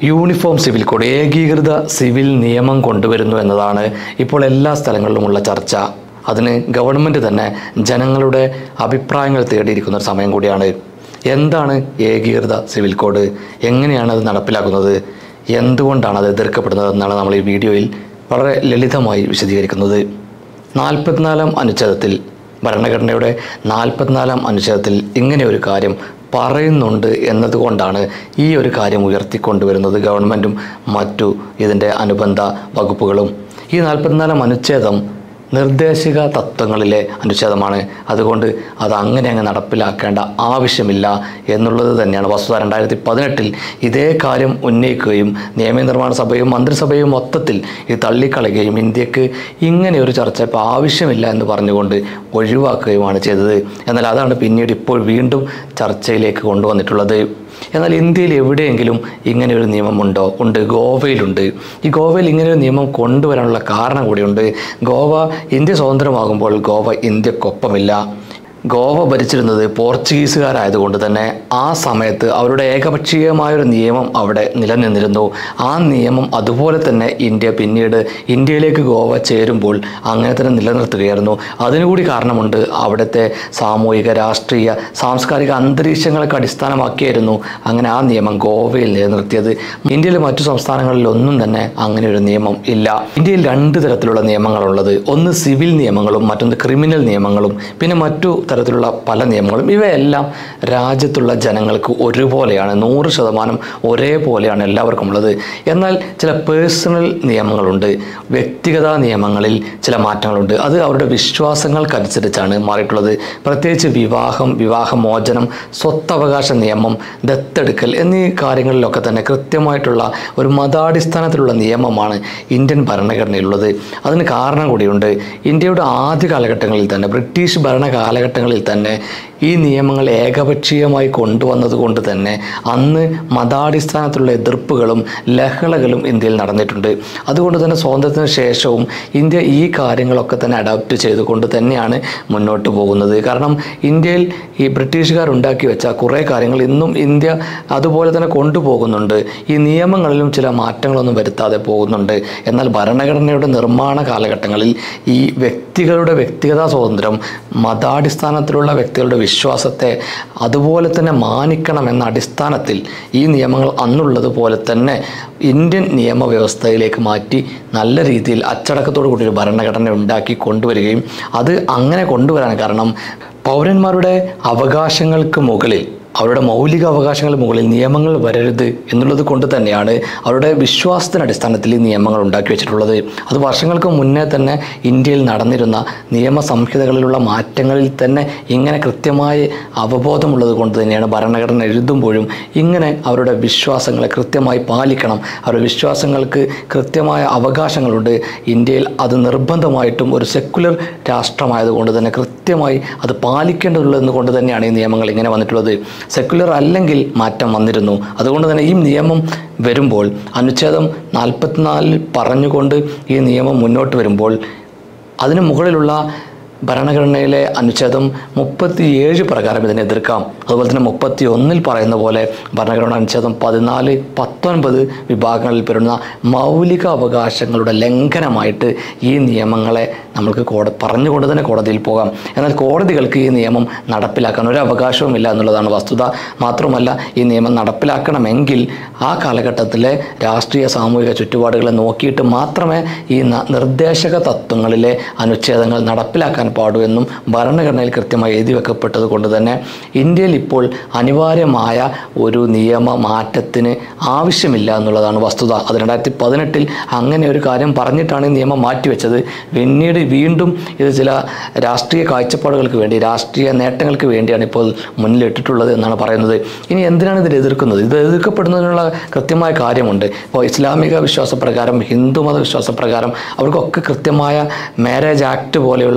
uniform civil code ഏകീകൃത civil നിയമം കൊണ്ടുവരുന്നു എന്നതാണ് ഇപ്പോൾ എല്ലാ സ്ഥലങ്ങളിലുമുള്ള ചർച്ച അതിന് ഗവൺമെൻറ് തന്നെ ജനങ്ങളുടെ അഭിപ്രായങ്ങൾ തേടിയിരിക്കുന്ന ഒരു സമയം കൂടിയാണ് എന്താണ് ഏകീകൃത സിവിൽ കോഡ് എങ്ങനെയാണ് അത് നടപ്പിലാക്കുന്നത് എന്തുകൊണ്ടാണ് അത് എതിർക്കപ്പെടുന്നത് എന്നാണ് നമ്മൾ ഈ വീഡിയോയിൽ വളരെ ലളിതമായി വിശദീകരിക്കുന്നത് നാൽപ്പത്തിനാലാം അനുച്ഛേദത്തിൽ ഭരണഘടനയുടെ നാൽപ്പത്തിനാലാം അനുച്ഛേദത്തിൽ ഇങ്ങനെ ഒരു കാര്യം പറയുന്നുണ്ട് എന്നതുകൊണ്ടാണ് ഈ ഒരു കാര്യം ഉയർത്തിക്കൊണ്ടുവരുന്നത് ഗവൺമെൻറ്റും മറ്റു ഇതിൻ്റെ അനുബന്ധ വകുപ്പുകളും ഈ നാൽപ്പത്തിനാലാം അനുച്ഛേദം നിർദ്ദേശിക തത്വങ്ങളിലെ അനുച്ഛേദമാണ് അതുകൊണ്ട് അത് അങ്ങനെ അങ്ങ് നടപ്പിലാക്കേണ്ട ആവശ്യമില്ല എന്നുള്ളത് തന്നെയാണ് വസ്തുത രണ്ടായിരത്തി പതിനെട്ടിൽ ഇതേ കാര്യം ഉന്നയിക്കുകയും നിയമനിർമ്മാണ സഭയും മന്ത്രിസഭയും മൊത്തത്തിൽ ഇത് തള്ളിക്കളയുകയും ഇന്ത്യക്ക് ഇങ്ങനെ ഒരു ചർച്ച ഇപ്പോൾ ആവശ്യമില്ല എന്ന് പറഞ്ഞുകൊണ്ട് ഒഴിവാക്കുകയുമാണ് ചെയ്തത് എന്നാൽ അതാണ് പിന്നീട് ഇപ്പോൾ വീണ്ടും ചർച്ചയിലേക്ക് കൊണ്ടുവന്നിട്ടുള്ളത് എന്നാൽ ഇന്ത്യയിൽ എവിടെയെങ്കിലും ഇങ്ങനെ ഒരു നിയമമുണ്ടോ ഉണ്ട് ഗോവയിലുണ്ട് ഈ ഗോവയിൽ ഇങ്ങനെ ഒരു നിയമം കൊണ്ടുവരാനുള്ള കാരണം കൂടിയുണ്ട് ഗോവ ഇന്ത്യ സ്വതന്ത്രമാകുമ്പോൾ ഗോവ ഇന്ത്യക്കൊപ്പമില്ല ഗോവ ഭരിച്ചിരുന്നത് പോർച്ചുഗീസുകാരായതുകൊണ്ട് തന്നെ ആ സമയത്ത് അവരുടെ ഏകപക്ഷീയമായൊരു നിയമം അവിടെ നിലനിന്നിരുന്നു ആ നിയമം അതുപോലെ തന്നെ ഇന്ത്യ പിന്നീട് ഇന്ത്യയിലേക്ക് ഗോവ ചേരുമ്പോൾ അങ്ങനെ തന്നെ നിലനിർത്തുകയായിരുന്നു അതിനുകൂടി കാരണമുണ്ട് അവിടുത്തെ സാമൂഹിക രാഷ്ട്രീയ സാംസ്കാരിക അന്തരീക്ഷങ്ങളൊക്കെ അടിസ്ഥാനമാക്കിയായിരുന്നു അങ്ങനെ ആ നിയമം ഗോവയിൽ നിലനിർത്തിയത് ഇന്ത്യയിലെ മറ്റു സംസ്ഥാനങ്ങളിലൊന്നും തന്നെ അങ്ങനെ ഒരു നിയമം ഇല്ല ഇന്ത്യയിൽ രണ്ട് തരത്തിലുള്ള നിയമങ്ങളുള്ളത് ഒന്ന് സിവിൽ നിയമങ്ങളും മറ്റൊന്ന് ക്രിമിനൽ നിയമങ്ങളും പിന്നെ മറ്റു തരത്തിലുള്ള പല നിയമങ്ങളും ഇവയെല്ലാം രാജ്യത്തുള്ള ജനങ്ങൾക്ക് ഒരുപോലെയാണ് നൂറ് ശതമാനം ഒരേപോലെയാണ് എല്ലാവർക്കും ഉള്ളത് എന്നാൽ ചില പേഴ്സണൽ നിയമങ്ങളുണ്ട് വ്യക്തിഗത നിയമങ്ങളിൽ ചില മാറ്റങ്ങളുണ്ട് അത് അവരുടെ വിശ്വാസങ്ങൾക്കനുസരിച്ചാണ് മാറിയിട്ടുള്ളത് പ്രത്യേകിച്ച് വിവാഹം വിവാഹമോചനം സ്വത്തവകാശ നിയമം ദത്തെടുക്കൽ എന്നീ കാര്യങ്ങളിലൊക്കെ തന്നെ കൃത്യമായിട്ടുള്ള ഒരു മതാടിസ്ഥാനത്തിലുള്ള നിയമമാണ് ഇന്ത്യൻ ഭരണഘടനയിലുള്ളത് അതിന് കാരണം കൂടിയുണ്ട് ഇന്ത്യയുടെ ആദ്യ കാലഘട്ടങ്ങളിൽ തന്നെ ബ്രിട്ടീഷ് ഭരണ കാലഘട്ടങ്ങളിൽ തന്നെ ഈ നിയമങ്ങൾ ഏകപക്ഷീയമായി കൊണ്ടുവന്നത് കൊണ്ട് തന്നെ അന്ന് മതാടിസ്ഥാനത്തിലുള്ള എതിർപ്പുകളും ലഹളകളും ഇന്ത്യയിൽ നടന്നിട്ടുണ്ട് അതുകൊണ്ട് തന്നെ സ്വാതന്ത്ര്യത്തിന് ശേഷവും ഇന്ത്യ ഈ കാര്യങ്ങളൊക്കെ തന്നെ അഡാപ്റ്റ് ചെയ്തുകൊണ്ട് തന്നെയാണ് മുന്നോട്ട് പോകുന്നത് കാരണം ഇന്ത്യയിൽ ഈ ബ്രിട്ടീഷുകാർ ഉണ്ടാക്കി വെച്ച കുറേ കാര്യങ്ങൾ ഇന്നും ഇന്ത്യ അതുപോലെ തന്നെ കൊണ്ടുപോകുന്നുണ്ട് ഈ നിയമങ്ങളിലും ചില മാറ്റങ്ങളൊന്നും വരുത്താതെ പോകുന്നുണ്ട് എന്നാൽ ഭരണഘടനയുടെ നിർമ്മാണ കാലഘട്ടങ്ങളിൽ ഈ വ്യക്തികളുടെ വ്യക്തിഗത സ്വാതന്ത്ര്യം മതാടിസ്ഥാനത്തിലുള്ള വ്യക്തികളുടെ വിശ്വാസത്തെ അതുപോലെ തന്നെ മാനിക്കണം എന്ന അടിസ്ഥാനത്തിൽ ഈ നിയമങ്ങൾ അന്നുള്ളതുപോലെ തന്നെ ഇന്ത്യൻ നിയമവ്യവസ്ഥയിലേക്ക് മാറ്റി നല്ല രീതിയിൽ അച്ചടക്കത്തോടു കൂടി ഒരു ഭരണഘടന ഉണ്ടാക്കി കൊണ്ടുവരികയും അത് അങ്ങനെ കൊണ്ടുവരാൻ കാരണം പൗരന്മാരുടെ അവകാശങ്ങൾക്ക് മുകളിൽ അവരുടെ മൗലിക അവകാശങ്ങൾക്ക് മുകളിൽ നിയമങ്ങൾ വരരുത് എന്നുള്ളത് കൊണ്ട് തന്നെയാണ് അവരുടെ വിശ്വാസത്തിന് അടിസ്ഥാനത്തിൽ ഈ നിയമങ്ങൾ ഉണ്ടാക്കി വെച്ചിട്ടുള്ളത് അത് വർഷങ്ങൾക്ക് മുന്നേ തന്നെ ഇന്ത്യയിൽ നടന്നിരുന്ന നിയമ സംഹിതകളിലുള്ള മാറ്റങ്ങളിൽ തന്നെ ഇങ്ങനെ കൃത്യമായി അവബോധമുള്ളത് കൊണ്ട് തന്നെയാണ് ഭരണഘടന എഴുതുമ്പോഴും ഇങ്ങനെ അവരുടെ വിശ്വാസങ്ങളെ കൃത്യമായി പാലിക്കണം അവരുടെ വിശ്വാസങ്ങൾക്ക് കൃത്യമായ അവകാശങ്ങളുണ്ട് ഇന്ത്യയിൽ അത് നിർബന്ധമായിട്ടും ഒരു സെക്കുലർ രാഷ്ട്രമായതുകൊണ്ട് തന്നെ കൃത്യമായി അത് പാലിക്കേണ്ടതുള്ളതെന്ന് കൊണ്ട് തന്നെയാണ് ഈ നിയമങ്ങൾ ഇങ്ങനെ വന്നിട്ടുള്ളത് സെക്കുലർ അല്ലെങ്കിൽ മാറ്റം വന്നിരുന്നു അതുകൊണ്ട് തന്നെ ഈ നിയമം വരുമ്പോൾ അനുച്ഛേദം നാൽപ്പത്തിനാലിൽ പറഞ്ഞുകൊണ്ട് ഈ നിയമം മുന്നോട്ട് വരുമ്പോൾ അതിന് മുകളിലുള്ള ഭരണഘടനയിലെ അനുച്ഛേദം മുപ്പത്തിയേഴ് പ്രകാരം ഇതിനെ എതിർക്കാം അതുപോലെ തന്നെ മുപ്പത്തി ഒന്നിൽ പറയുന്ന പോലെ ഭരണഘടന അനുച്ഛേദം പതിനാല് പത്തൊൻപത് വിഭാഗങ്ങളിൽ പെടുന്ന മൗലിക അവകാശങ്ങളുടെ ലംഘനമായിട്ട് ഈ നിയമങ്ങളെ നമുക്ക് കോട പറഞ്ഞുകൊണ്ട് തന്നെ കോടതിയിൽ പോകാം എന്നാൽ കോടതികൾക്ക് ഈ നിയമം നടപ്പിലാക്കാൻ ഒരു അവകാശവുമില്ല എന്നുള്ളതാണ് വസ്തുത മാത്രമല്ല ഈ നിയമം നടപ്പിലാക്കണമെങ്കിൽ ആ കാലഘട്ടത്തിലെ രാഷ്ട്രീയ സാമൂഹിക ചുറ്റുപാടുകളെ നോക്കിയിട്ട് മാത്രമേ ഈ ന- നിർദ്ദേശക തത്വങ്ങളിലെ അനുച്ഛേദങ്ങൾ നടപ്പിലാക്കാൻ പാടൂ എന്നും ഭരണഘടനയിൽ കൃത്യമായി എഴുതി വെക്കപ്പെട്ടത് കൊണ്ട് തന്നെ ഇന്ത്യയിൽ ഇപ്പോൾ അനിവാര്യമായ ഒരു നിയമ മാറ്റത്തിന് ആവശ്യമില്ല എന്നുള്ളതാണ് വസ്തുത അത് രണ്ടായിരത്തി പതിനെട്ടിൽ അങ്ങനെ ഒരു കാര്യം പറഞ്ഞിട്ടാണ് ഈ നിയമം മാറ്റിവെച്ചത് പിന്നീട് വീണ്ടും ഇത് ചില രാഷ്ട്രീയ കാഴ്ചപ്പാടുകൾക്ക് വേണ്ടി രാഷ്ട്രീയ നേട്ടങ്ങൾക്ക് വേണ്ടിയാണ് ഇപ്പോൾ മുന്നിലിട്ടിട്ടുള്ളത് എന്നാണ് പറയുന്നത് ഇനി എന്തിനാണ് ഇതിൽ എതിർക്കുന്നത് ഇത് എതിർക്കപ്പെടുന്നതിനുള്ള കൃത്യമായ കാര്യമുണ്ട് ഇപ്പോൾ ഇസ്ലാമിക വിശ്വാസപ്രകാരം ഹിന്ദുമത വിശ്വാസപ്രകാരം അവർക്കൊക്കെ കൃത്യമായ മാരേജ് ആക്ട് പോലെയുള്ള വലിയ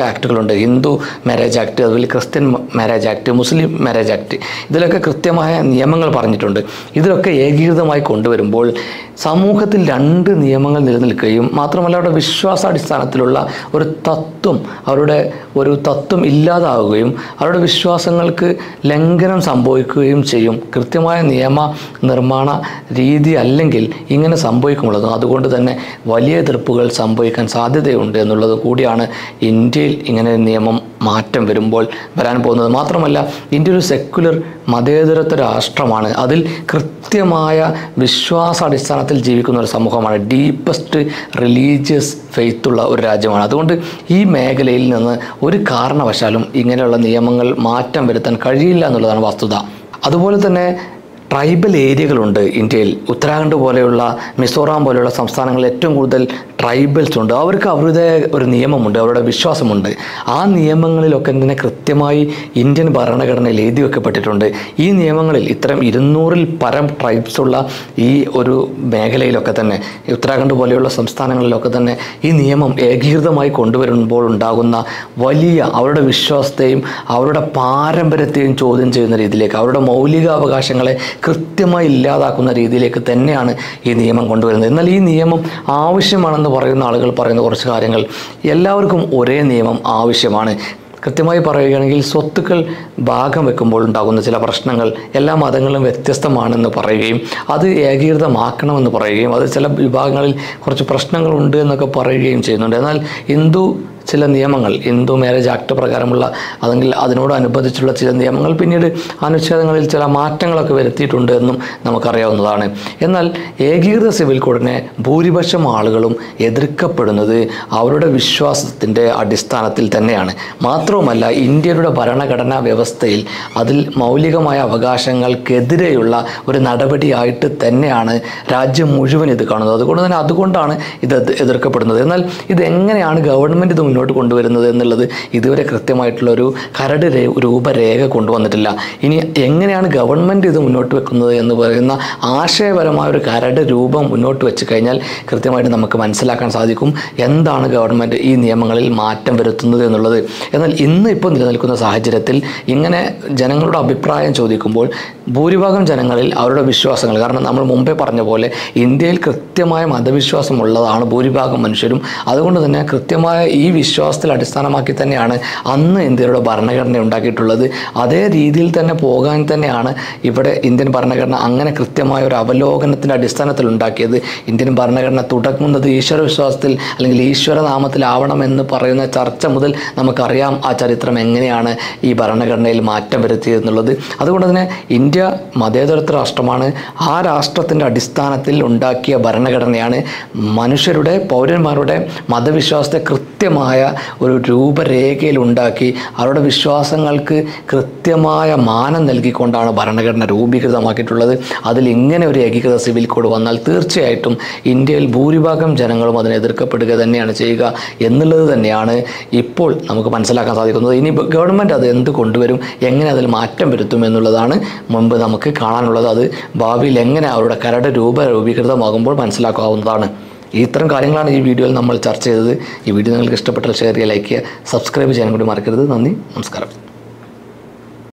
ആക്ടുകളുണ്ട് ഹിന്ദു മാരേജ് ആക്ട് അതുപോലെ Christian marriage act Muslim marriage act ഇതിലൊക്കെ കൃത്യമായ നിയമങ്ങൾ പറഞ്ഞിട്ടുണ്ട് ഇതിലൊക്കെ ഏകീകൃതമായി കൊണ്ടുവരുമ്പോൾ സമൂഹത്തിൽ രണ്ട് നിയമങ്ങൾ നിലനിൽക്കുകയും മാത്രമല്ല അവരുടെ വിശ്വാസാടിസ്ഥാനത്തിലുള്ള ഒരു തത്വം അവരുടെ ഒരു തത്വം ഇല്ലാതാവുകയും അവരുടെ വിശ്വാസങ്ങൾക്ക് ലംഘനം സംഭവിക്കുകയും ചെയ്യും കൃത്യമായ നിയമ നിർമ്മാണ രീതി അല്ലെങ്കിൽ ഇങ്ങനെ സംഭവിക്കുമുള്ളതും അതുകൊണ്ട് തന്നെ വലിയ എതിർപ്പുകൾ സംഭവിക്കാൻ സാധ്യതയുണ്ട് എന്നുള്ളത് കൂടിയാണ് ഇന്ത്യയിൽ ഇങ്ങനെ ഒരു നിയമം മാറ്റം വരുമ്പോൾ വരാൻ പോകുന്നത് മാത്രമല്ല ഇന്ത്യ ഒരു സെക്കുലർ മതേതരത്വ രാഷ്ട്രമാണ് അതിൽ കൃത്യമായ വിശ്വാസാടിസ്ഥാനത്തിൽ ജീവിക്കുന്ന ഒരു സമൂഹമാണ് ഡീപ്പസ്റ്റ് റിലീജിയസ് ഫെയ്ത്തുള്ള ഒരു രാജ്യമാണ് അതുകൊണ്ട് ഈ മേഖലയിൽ നിന്ന് ഒരു കാരണവശാലും ഇങ്ങനെയുള്ള നിയമങ്ങൾ മാറ്റം വരുത്താൻ കഴിയില്ല എന്നുള്ളതാണ് വസ്തുത അതുപോലെ തന്നെ ട്രൈബൽ ഏരിയകളുണ്ട് ഇന്ത്യയിൽ ഉത്തരാഖണ്ഡ് പോലെയുള്ള മിസോറാം പോലെയുള്ള സംസ്ഥാനങ്ങളിൽ ഏറ്റവും കൂടുതൽ ട്രൈബൽസ് ഉണ്ട് അവർക്ക് അവരുടെ ഒരു നിയമമുണ്ട് അവരുടെ വിശ്വാസമുണ്ട് ആ നിയമങ്ങളിലൊക്കെ തന്നെ കൃത്യമായി ഇന്ത്യൻ ഭരണഘടനയിൽ എഴുതി വെക്കപ്പെട്ടിട്ടുണ്ട് ഈ നിയമങ്ങളിൽ ഇത്തരം ഇരുന്നൂറിൽ പരം ട്രൈബ്സ് ഉള്ള ഈ ഒരു മേഖലയിലൊക്കെ തന്നെ ഈ ഉത്തരാഖണ്ഡ് പോലെയുള്ള സംസ്ഥാനങ്ങളിലൊക്കെ തന്നെ ഈ നിയമം ഏകീകൃതമായി കൊണ്ടുവരുമ്പോൾ ഉണ്ടാകുന്ന വലിയ അവരുടെ വിശ്വാസത്തെയും അവരുടെ പാരമ്പര്യത്തെയും ചോദ്യം ചെയ്യുന്ന രീതിയിലേക്ക് അവരുടെ മൗലികാവകാശങ്ങളെ കൃത്യമായി ഇല്ലാതാക്കുന്ന രീതിയിലേക്ക് തന്നെയാണ് ഈ നിയമം കൊണ്ടുവരുന്നത് എന്നാൽ ഈ നിയമം ആവശ്യമാണെന്ന് പറയുന്ന ആളുകൾ പറയുന്ന കുറച്ച് കാര്യങ്ങൾ എല്ലാവർക്കും ഒരേ നിയമം ആവശ്യമാണ് കൃത്യമായി പറയുകയാണെങ്കിൽ സ്വത്തുക്കൾ ഭാഗം വെക്കുമ്പോൾ ഉണ്ടാകുന്ന ചില പ്രശ്നങ്ങൾ എല്ലാ മതങ്ങളിലും വ്യത്യസ്തമാണെന്ന് പറയുകയും അത് ഏകീകൃതമാക്കണമെന്ന് പറയുകയും അത് ചില വിഭാഗങ്ങളിൽ കുറച്ച് പ്രശ്നങ്ങളുണ്ട് എന്നൊക്കെ പറയുകയും ചെയ്യുന്നുണ്ട് എന്നാൽ ഹിന്ദു ചില നിയമങ്ങൾ ഹിന്ദു മാരേജ് ആക്ട് പ്രകാരമുള്ള അല്ലെങ്കിൽ അതിനോടനുബന്ധിച്ചുള്ള ചില നിയമങ്ങൾ പിന്നീട് അനുച്ഛേദങ്ങളിൽ ചില മാറ്റങ്ങളൊക്കെ വരുത്തിയിട്ടുണ്ട് എന്നും നമുക്കറിയാവുന്നതാണ് എന്നാൽ ഏകീകൃത സിവിൽ കോഡിനെ ഭൂരിപക്ഷം ആളുകളും എതിർക്കപ്പെടുന്നത് അവരുടെ വിശ്വാസത്തിൻ്റെ അടിസ്ഥാനത്തിൽ തന്നെയാണ് മാത്രവുമല്ല ഇന്ത്യയുടെ ഭരണഘടനാ വ്യവസ്ഥയിൽ അതിൽ മൗലികമായ അവകാശങ്ങൾക്കെതിരെയുള്ള ഒരു നടപടിയായിട്ട് തന്നെയാണ് രാജ്യം മുഴുവൻ ഇത് കാണുന്നത് അതുകൊണ്ട് തന്നെ അതുകൊണ്ടാണ് ഇത് എതി- എതിർക്കപ്പെടുന്നത് എന്നാൽ ഇത് എങ്ങനെയാണ് ഗവൺമെൻറ് ഇത് മുന്നോട്ട് കൊണ്ടുവരുന്നത് എന്നുള്ളത് ഇതുവരെ കൃത്യമായിട്ടുള്ള ഒരു കരട് രേ- രൂപരേഖ കൊണ്ടുവന്നിട്ടില്ല ഇനി എങ്ങനെയാണ് ഗവൺമെൻറ് ഇത് മുന്നോട്ട് വെക്കുന്നത് എന്ന് പറയുന്ന ആശയപരമായ ഒരു കരട് രൂപം മുന്നോട്ട് വെച്ച് കഴിഞ്ഞാൽ കൃത്യമായിട്ട് നമുക്ക് മനസ്സിലാക്കാൻ സാധിക്കും എന്താണ് ഗവൺമെൻറ് ഈ നിയമങ്ങളിൽ മാറ്റം വരുത്തുന്നത് എന്നുള്ളത് എന്നാൽ ഇന്ന് ഇപ്പോൾ നിലനിൽക്കുന്ന സാഹചര്യത്തിൽ ഇങ്ങനെ ജനങ്ങളുടെ അഭിപ്രായം ചോദിക്കുമ്പോൾ ഭൂരിഭാഗം ജനങ്ങളിൽ അവരുടെ വിശ്വാസങ്ങൾ കാരണം നമ്മൾ മുമ്പേ പറഞ്ഞ പോലെ ഇന്ത്യയിൽ കൃത്യമായ മതവിശ്വാസമുള്ളതാണ് ഭൂരിഭാഗം മനുഷ്യരും അതുകൊണ്ട് തന്നെ കൃത്യമായ ഈ വിശ്വാസത്തിൽ അടിസ്ഥാനമാക്കി തന്നെയാണ് അന്ന് ഇന്ത്യയുടെ ഭരണഘടന ഉണ്ടാക്കിയിട്ടുള്ളത് അതേ രീതിയിൽ തന്നെ പോകാൻ തന്നെയാണ് ഇവിടെ ഇന്ത്യൻ ഭരണഘടന അങ്ങനെ കൃത്യമായ ഒരു അവലോകനത്തിൻ്റെ അടിസ്ഥാനത്തിൽ ഉണ്ടാക്കിയത് ഇന്ത്യൻ ഭരണഘടന തുടങ്ങുന്നത് ഈശ്വര വിശ്വാസത്തിൽ അല്ലെങ്കിൽ ഈശ്വര നാമത്തിലാവണം എന്ന് പറയുന്ന ചർച്ച മുതൽ നമുക്കറിയാം ആ ചരിത്രം എങ്ങനെയാണ് ഈ ഭരണഘടനയിൽ മാറ്റം വരുത്തിയത് എന്നുള്ളത് അതുകൊണ്ട് തന്നെ ഇന്ത്യ മതേതരത്വ രാഷ്ട്രമാണ് ആ രാഷ്ട്രത്തിൻ്റെ അടിസ്ഥാനത്തിൽ ഉണ്ടാക്കിയ ഭരണഘടനയാണ് മനുഷ്യരുടെ പൗരന്മാരുടെ മതവിശ്വാസത്തെ കൃത്യമായ ഒരു രൂപരേഖയിൽ ഉണ്ടാക്കി അവരുടെ വിശ്വാസങ്ങൾക്ക് കൃത്യമായ മാനം നൽകിക്കൊണ്ടാണ് ഭരണഘടന രൂപീകൃതമാക്കിയിട്ടുള്ളത് അതിൽ ഇങ്ങനെ ഒരു ഏകീകൃത സിവിൽ കോഡ് വന്നാൽ തീർച്ചയായിട്ടും ഇന്ത്യയിൽ ഭൂരിഭാഗം ജനങ്ങളും അതിനെ എതിർക്കപ്പെടുക തന്നെയാണ് ചെയ്യുക എന്നുള്ളത് തന്നെയാണ് ഇപ്പോൾ നമുക്ക് മനസ്സിലാക്കാൻ സാധിക്കുന്നത് ഇനി ഗവൺമെൻറ് അത് എന്ത് കൊണ്ടുവരും എങ്ങനെ അതിൽ മാറ്റം വരുത്തും എന്നുള്ളതാണ് മുൻപ് നമുക്ക് കാണാനുള്ളത് അത് ഭാവിയിൽ എങ്ങനെ അവരുടെ കരട് രൂപ രൂപീകൃതമാകുമ്പോൾ മനസ്സിലാക്കാവുന്നതാണ് ഇത്തരം കാര്യങ്ങളാണ് ഈ വീഡിയോയിൽ നമ്മൾ ചർച്ച ചെയ്തത് ഈ വീഡിയോ നിങ്ങൾക്ക് ഇഷ്ടപ്പെട്ടാൽ ഷെയർ ചെയ്യുക ലൈക്ക് ചെയ്യുക സബ്സ്ക്രൈബ് ചെയ്യാൻ കൂടി മറക്കരുത് നന്ദി നമസ്കാരം